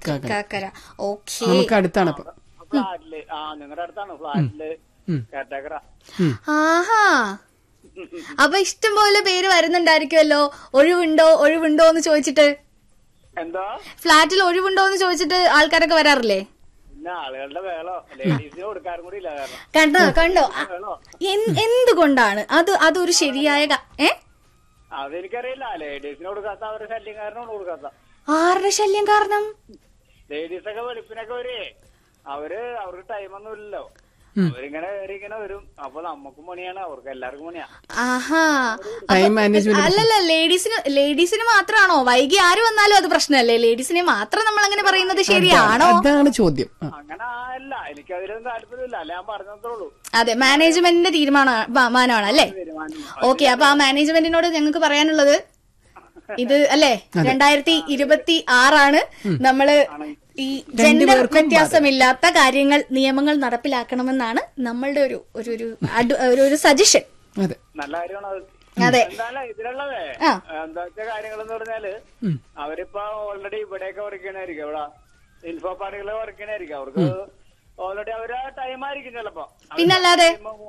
Thrikkakara കാക്കര okay നമുക്ക് അടുത്താണ് അപ്പൊ ഫ്ലാറ്റില് ആ നിങ്ങളുടെ അടുത്താണ് ഫ്ലാറ്റില് ഉം. കേട്ടേക്കറ ആഹാ അപ്പൊ ഇഷ്ടംപോലെ പേര് വരുന്നുണ്ടായിരിക്കുമല്ലോ ഒഴിവുണ്ടോ ഒഴിവുണ്ടോ എന്ന് ചോദിച്ചിട്ട് എന്തോ ഫ്ലാറ്റിൽ ഒഴിവുണ്ടോ എന്ന് ചോദിച്ചിട്ട് ആൾക്കാരൊക്കെ വരാറില്ലേ പിന്നെ ആളുകളുടെ വേളോ ലേഡീസിന് കൊടുക്കാറും കൂടി ഇല്ല കാരണം കണ്ടോ കണ്ടോ അ- വേളോ എൻ- എന്തുകൊണ്ടാണ് അത് അതൊരു ശരിയായ ക- ഏ അതെനിക്കറിയില്ല ലേഡീസിന് കൊടുക്കാത്ത അവരുടെ ശല്യം കാരണമാണ് കൊടുക്കാത്ത ആരുടെ ശല്യം കാരണം ലേഡീസൊക്കെ വെളുപ്പിനൊക്കെ വരേ അവര് അവർക്ക് ടൈമൊന്നും ഇല്ലല്ലോ അവരിങ്ങനെ കയറി ഇങ്ങനെ വരും അപ്പൊ നമുക്കും പണിയാണ് അവർക്ക് എല്ലാവർക്കും പണിയാ ആഹാ ടൈം മാനേജ്മെന്റ് അല്ലല്ല ലേഡീസിന് ലേഡീസിന് മാത്രമാണോ വൈകി ആര് വന്നാലും അത് പ്രശ്നമല്ലേ ലേഡീസിനെ മാത്രം നമ്മൾ അങ്ങനെ പറയുന്നത് ശരിയാണോ അതാണ് ചോദ്യം ആ. അങ്ങനെ അല്ല എനിക്കതിലൊന്നും താല്പര്യമില്ല അല്ല ഞാൻ പറഞ്ഞതേ ഉള്ളൂ അതെ മാനേജ്മെന്റിന്റെ തീരുമാനമാണ് അല്ലേ ഓക്കെ അപ്പൊ ആ മാനേജ്മെന്റിനോട് ഞങ്ങൾക്ക് പറയാനുള്ളത് ഇത് അല്ലേ രണ്ടായിരത്തി ഇരുപത്തി ആറാണ് നമ്മള് ഈ ജെൻഡർ വ്യത്യാസമില്ലാത്ത കാര്യങ്ങൾ നിയമങ്ങൾ നടപ്പിലാക്കണമെന്നാണ് നമ്മളുടെ ഒരു ഒരു ഒരു അഡ്- ഒരു ഒരു സജഷൻ അതെ നല്ല കാര്യമാണ് അത് അതെ എന്തായാലും ഇതിലുള്ളതേ ആ. എന്താ വെച്ചാൽ കാര്യങ്ങൾ എന്ന് പറഞ്ഞാല് അവരിപ്പോ ഓൾറെഡി ഇവിടെയൊക്കെ വർക്ക് ചെയ്യണായിരിക്കും ഇവിടെ ഇൻഫോ പാർട്ടികളെ വർക്ക് ചെയ്യണായിരിക്കും അവർക്ക് ഓൾറെഡി അവര് ടൈം ആയിരിക്കും ചിലപ്പോ പിന്നല്ലാതെ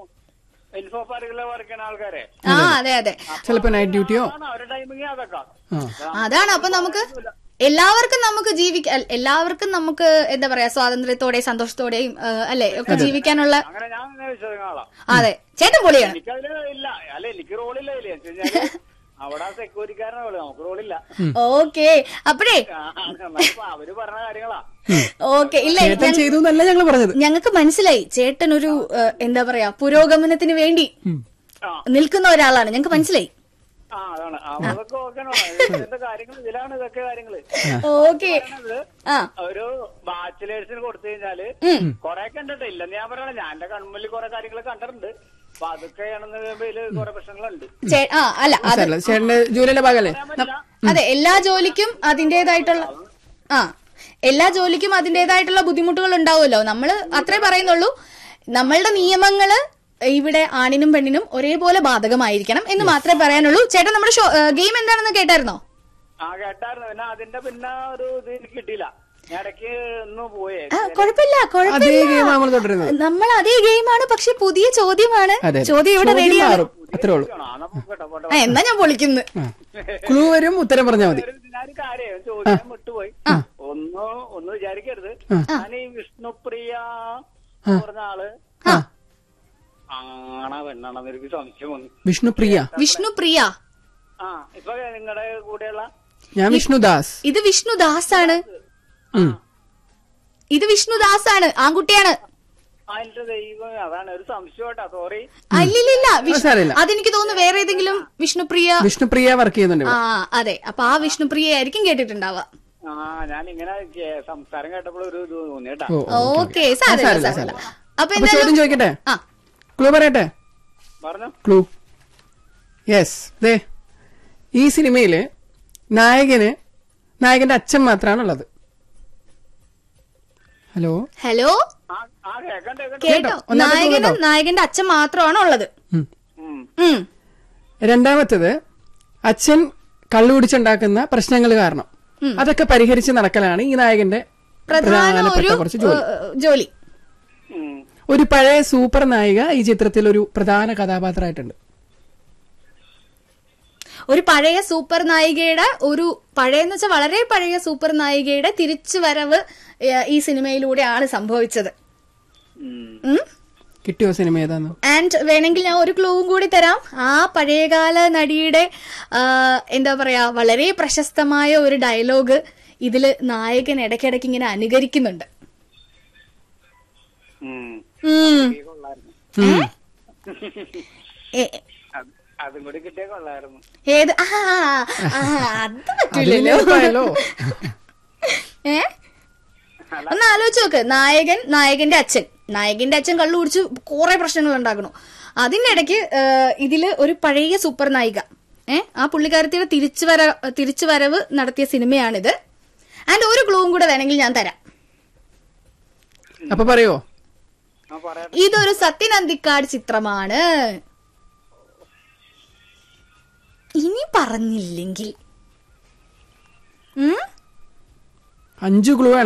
ഇൻഫോ പാർട്ടികളെ വർക്ക് ചെയ്യുന്ന ആൾക്കാരെ ആ അതെ അതെ ചിലപ്പോ നൈറ്റ് ഡ്യൂട്ടിയോ ആണ് അവരുടെ ടൈമിങ് അതൊക്കെ ആ അതാണ് അപ്പൊ നമുക്ക് എല്ലാവർക്കും നമുക്ക് ജീവിക്കാൻ എല്ലാവർക്കും നമുക്ക് എന്താ പറയാ സ്വാതന്ത്ര്യത്തോടെ സന്തോഷത്തോടെയും ആ, അല്ലെ ഒക്കെ ജീവിക്കാനുള്ള അങ്ങനെ ഞാൻ അങ്ങനെ വിശ്വസിക്കുന്ന ആളാ അതെ ചേട്ടൻ പൊളിയാണ് എനിക്കതില് ഇല്ല അല്ല എനിക്ക് റോളില്ല ഇല്ല എന്ന് വെച്ചാല് അവിടെ സെക്യൂരിറ്റിക്കാരനാണ് നമുക്ക് റോളില്ല ഓക്കെ അപ്പഴേ ആ, എന്നാലും അവര് പറഞ്ഞ കാര്യങ്ങളാ ഓക്കെ ഇല്ല ചേട്ടൻ ചെയ്തു എന്നല്ല ഞങ്ങൾ പറഞ്ഞത് ഞങ്ങൾക്ക് മനസ്സിലായി ചേട്ടൻ ഒരു ആ, എന്താ പറയാ പുരോഗമനത്തിന് വേണ്ടി ആ നിൽക്കുന്ന ഒരാളാണ് ഞങ്ങൾക്ക് മനസ്സിലായി ആ അതാണ് അതൊക്കെ ഓക്കെയാണ് ഇതിന്റെ കാര്യങ്ങൾ ഇതിലാണ് ഇതൊക്കെ കാര്യങ്ങള് ഓക്കെ പറയണത് ആ ഒരു ബാച്ചിലേഴ്സിന് കൊടുത്തു കഴിഞ്ഞാല് കൊറേ കണ്ടിട്ട് ഇല്ലെന്ന് ഞാൻ പറയണ ഞാൻ എന്റെ കൺമുന്നിൽ കുറെ കാര്യങ്ങൾ കണ്ടിട്ടുണ്ട് അപ്പൊ അതൊക്കെയാണെന്ന് കഴിയുമ്പോ ഇതില് കുറെ പ്രശ്നങ്ങളുണ്ട് ചേ- ആ അല്ല അത് സാരമില്ല ചേട്ടന്റെ ജോലിയുടെ ഭാഗമല്ലേ പറയാൻ പറ്റില്ല അതെ എല്ലാ ജോലിക്കും അതിന്റേതായിട്ടുള്ള ആ എല്ലാ ജോലിക്കും അതിന്റേതായിട്ടുള്ള ബുദ്ധിമുട്ടുകൾ ഉണ്ടാവുമല്ലോ നമ്മൾ അത്രേ പറയുന്നുള്ളൂ നമ്മളുടെ നിയമങ്ങള് ഇവിടെ ആണിനും പെണ്ണിനും ഒരേപോലെ ബാധകമായിരിക്കണം എന്ന് മാത്രമേ പറയാനുള്ളൂ ചേട്ടൻ നമ്മുടെ ഷോ ഗെയിം എന്താണെന്ന് കേട്ടായിരുന്നോ ആ കേട്ടായിരുന്നു പിന്നെ അതിന്റെ പിന്നെ ഒരു ഇത് എനിക്ക് കിട്ടിയില്ല ഞാൻ ഇടയ്ക്ക് ഒന്ന് പോയേ ആ, കുഴപ്പമില്ല അതേ കുഴപ്പമില്ല ഗെയിം നമ്മൾ തുടരുന്നത് നമ്മൾ അതേ ഗെയിമാണ് പക്ഷെ പുതിയ ചോദ്യമാണ് അതെ ചോദ്യം ഇവിടെ ചോദ്യം റെഡിയാണ് മാറും അത്രേ ഉള്ളൂ ആ, നമുക്ക് കേട്ടോ പോട്ടെ ആ, എന്നാ ഞാൻ പൊളിക്കുന്നു ക്ലൂ വരും ഉത്തരം പറഞ്ഞാൽ മതി ഒരു- ഞാനൊരു കാര്യം ചോദിക്കാൻ വിട്ടുപോയി ഒന്ന് ഒന്ന് വിചാരിക്കരുത് ഞാൻ ഈ വിഷ്ണുപ്രിയ എന്ന് പറഞ്ഞ ആള് ആ ആണാ പെണ്ണാണെന്ന് എനിക്ക് സംശയം വന്നു വിഷ്ണുപ്രിയ വിഷ്ണു പ്രിയ ആ ഇപ്പൊ നിങ്ങളുടെ കൂടെയുള്ള ഞാൻ വിഷ്ണുദാസ് ഇത് വിഷ്ണുദാസ് ആണ് ഉം. ഇത് വിഷ്ണുദാസ് ആണ് ആൺകുട്ടിയാണ് അതിന്റെ ദൈവം അതാണ് ഒരു സംശയം കേട്ടാ സോറി അല്ലില്ല വിഷ്ണു സാരമില്ല. അതെനിക്ക് തോന്നുന്നു വേറെ ഏതെങ്കിലും വിഷ്ണുപ്രിയ വിഷ്ണുപ്രിയ വർക്ക് ചെയ്യുന്നുണ്ട് ആ ഇവിടെ അതെ അപ്പൊ ആ വിഷ്ണുപ്രിയ ആയിരിക്കും കേട്ടിട്ടുണ്ടാവുക ആ ഞാൻ ഇങ്ങനെ കേ- സംസാരം കേട്ടപ്പോൾ ഒരു ഇത് തോന്നി കേട്ടാ ഓ ഓ. ഓക്കെ സാരമില്ല സാരമില്ല, സാരമില്ല സാരമില്ല. അപ്പൊ അപ്പൊ എന്തായാലും ചോദ്യം ചോദിക്കട്ടെ ആ ക്ലൂ പറയട്ടെ പറഞ്ഞു ക്ലൂ യെസ് ദേ ഈ സിനിമയില് നായകന് നായകന്റെ അച്ഛൻ മാത്രമാണ് ഉള്ളത് ഹലോ ഹലോ ആ ആ കേക്കണ്ട കേക്കണ്ട കേട്ടോ ഒന്നാമത്തെ clue നായകനും കേട്ടോ? നായകന്റെ അച്ഛൻ മാത്രമാണ് ഉള്ളത് ഉം. ഉം. ഉം. രണ്ടാമത്തത് അച്ഛൻ കള്ളു കുടിച്ചുണ്ടാക്കുന്ന പ്രശ്നങ്ങൾ കാരണം അതൊക്കെ പരിഹരിച്ച് നടക്കലാണ് ഈ നായകന്റെ പ്രധാന പ്രധാനപ്പെട്ട ഒരു കുറച്ച് ജോലി ഏഹ്, ജോലി ഉം. ഒരു പഴയ സൂപ്പർ നായിക ഈ ചിത്രത്തിൽ ഒരു പ്രധാന കഥാപാത്രമായിട്ടുണ്ട് ഒരു പഴയ സൂപ്പർ നായികയുടെ ഒരു പഴയ എന്ന് വെച്ചാൽ വളരെ പഴയ സൂപ്പർ നായികയുടെ തിരിച്ചു വരവ് ഏഹ്, ഈ സിനിമയിലൂടെയാണ് സംഭവിച്ചത് ഉം. കിട്ടിയോ സിനിമ ഏതാന്ന് ആൻഡ് വേണമെങ്കിൽ ഞാൻ ഒരു ക്ലൂവും കൂടി തരാം ആ പഴയകാല നടിയുടെ ആ, എന്താ പറയാ വളരെ പ്രശസ്തമായ ഒരു ഡയലോഗ് ഇതില് നായകൻ ഇടയ്ക്കിടയ്ക്ക് ഇങ്ങനെ അനുകരിക്കുന്നുണ്ട് ഉം. ഉം. ഈ കൊള്ളായിരുന്നു ഏ- അത് അതും കൂടി കിട്ടിയ കൊള്ളായിരുന്നു ഏത് ആ ആ, അത് പറ്റൂലല്ലോ എളുപ്പമായല്ലോ. ഏ ഒന്ന് ആലോചിച്ച് നോക്ക് നായകൻ നായകന്റെ അച്ഛൻ നായകന്റെ അച്ഛൻ കള്ളു കുടിച്ച് കുറെ പ്രശ്നങ്ങൾ ഉണ്ടാക്കണു അതിനിടയ്ക്ക് ഏഹ്, ഇതില് ഒരു പഴയ സൂപ്പർ നായിക ഏ ആ പുള്ളിക്കാരത്തിയുടെ തിരിച്ചു വര തിരിച്ചു വരവ് നടത്തിയ സിനിമയാണിത് ആൻഡ് ഒരു ക്ലൂവും കൂടെ വേണമെങ്കിൽ ഞാൻ തരാം അപ്പൊ പറയോ ആ പറയാം ഇതൊരു സത്യനന്ദിക്കാട് ചിത്രമാണ് ഇനി പറഞ്ഞില്ലെങ്കിൽ ഉം അഞ്ചു ക്ലൂ